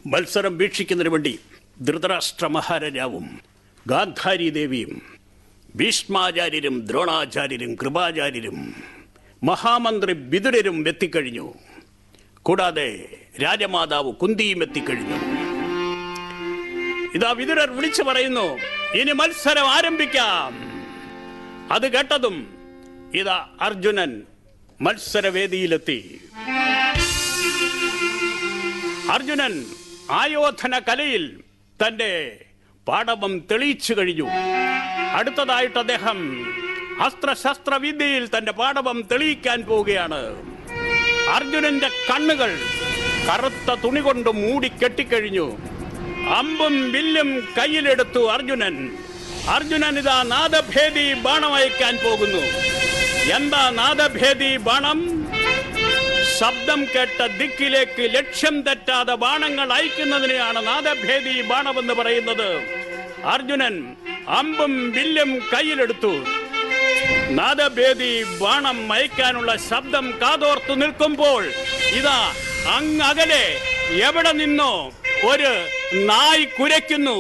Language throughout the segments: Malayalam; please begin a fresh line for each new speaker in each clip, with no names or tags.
മത്സരം വീക്ഷിക്കുന്നതിന് വേണ്ടി ധൃതരാഷ്ട്ര മഹാരാജാവും ഗാന്ധാരി ദേവിയും ഭീഷ്മാചാര്യരും ദ്രോണാചാര്യരും കൃപാചാര്യരും മഹാമന്ത്രി വിതുരരും എത്തിക്കഴിഞ്ഞു കൂടാതെ രാജമാതാവ് കുന്തിയും എത്തിക്കഴിഞ്ഞു ഇതാ വിതുരർ വിളിച്ചു പറയുന്നു ഇനി മത്സരം ആരംഭിക്കാം അത് കേട്ടതും ഇതാ അർജുനൻ മത്സരവേദിയിലെത്തി അർജുനൻ ആയോധന കലയിൽ തന്റെ പാടവം തെളിയിച്ചു കഴിഞ്ഞു അടുത്തതായിട്ട് അദ്ദേഹം അസ്ത്രശസ്ത്ര വിദ്യയിൽ തന്റെ പാടവം തെളിയിക്കാൻ പോവുകയാണ് അർജുനന്റെ കണ്ണുകൾ കറുത്ത തുണി കൊണ്ട് മൂടി കെട്ടിക്കഴിഞ്ഞു അമ്പും വില്ലും കയ്യിലെടുത്തു അർജുനൻ അർജുനൻ ഇതാ നാദഭേദി ബാണം അയക്കാൻ പോകുന്നു എന്താ നാദഭേദി ബാണം ശബ്ദം കേട്ട ദിക്കിലേക്ക് ലക്ഷ്യം തെറ്റാതെ ബാണങ്ങൾ അയക്കുന്നതിനെയാണ് നാദഭേദി ബാണമെന്ന് പറയുന്നത് അർജുനൻ അമ്പും വില്ലും കയ്യിലെടുത്തു നാദഭേദി ബാണം അയക്കാനുള്ള ശബ്ദം കാതോർത്തു നിൽക്കുമ്പോൾ ഇതാ അങ്ങകലെ എവിടെ നിന്നോ ഒരു നായ് കുരയ്ക്കുന്നു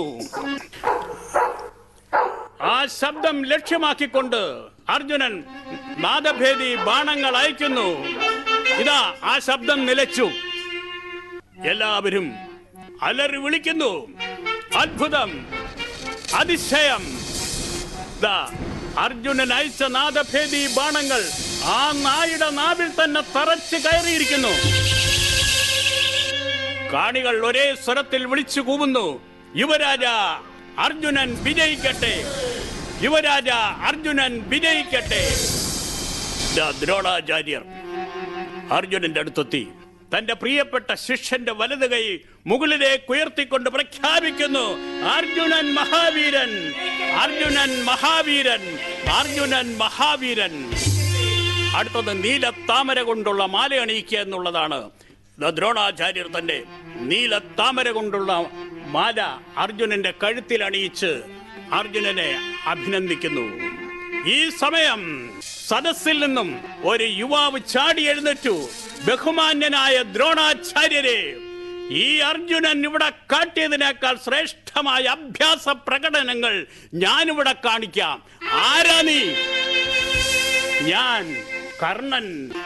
ആ ശബ്ദം ലക്ഷ്യമാക്കിക്കൊണ്ട് അർജുനൻ നാദഭേദി ബാണങ്ങൾ അയക്കുന്നു ഇതാ ആ ശബ്ദം നിലച്ചു എല്ലാവരും അലറി വിളിക്കുന്നു അത്ഭുതം അതിശയം ദാ അർജുനൻ അയച്ച നാദഭേദി ബാണങ്ങൾ ആ നായുടെ നാവിൽ തന്നെ തറച്ച് കയറിയിരിക്കുന്നു കാണികൾ ഒരേ സ്വരത്തിൽ വിളിച്ചു കൂവുന്നു യുവരാജ അർജുനൻ വിജയിക്കട്ടെ യുവരാജ അർജുനൻ വിജയിക്കട്ടെ ദാ ദ്രോണാചാര്യർ അർജുനന്റെ അടുത്തെത്തി തന്റെ പ്രിയപ്പെട്ട ശിഷ്യന്റെ വലത് കൈ മുകളിലേക്ക് ഉയർത്തിക്കൊണ്ട് പ്രഖ്യാപിക്കുന്നു അർജുനൻ മഹാവീരൻ അർജുനൻ മഹാവീരൻ അർജുനൻ മഹാവീരൻ അടുത്തത് നീല താമര കൊണ്ടുള്ള മാല അണിയിക്കുക എന്നുള്ളതാണ് ദാ ദ്രോണാചാര്യർ തന്റെ നീല താമര കൊണ്ടുള്ള മാല അർജുനന്റെ കഴുത്തിൽ അണിയിച്ച് അർജുനനെ അഭിനന്ദിക്കുന്നു ഈ സമയം സദസ്സിൽ നിന്നും ഒരു യുവാവ് ചാടി എഴുന്നേറ്റു ബഹുമാന്യനായ ദ്രോണാചാര്യരെ ഈ അർജുനൻ ഇവിടെ കാട്ടിയതിനേക്കാൾ ശ്രേഷ്ഠമായ അഭ്യാസ പ്രകടനങ്ങൾ ഞാനിവിടെ കാണിക്കാം ആരാ നീ ഞാൻ കർണൻ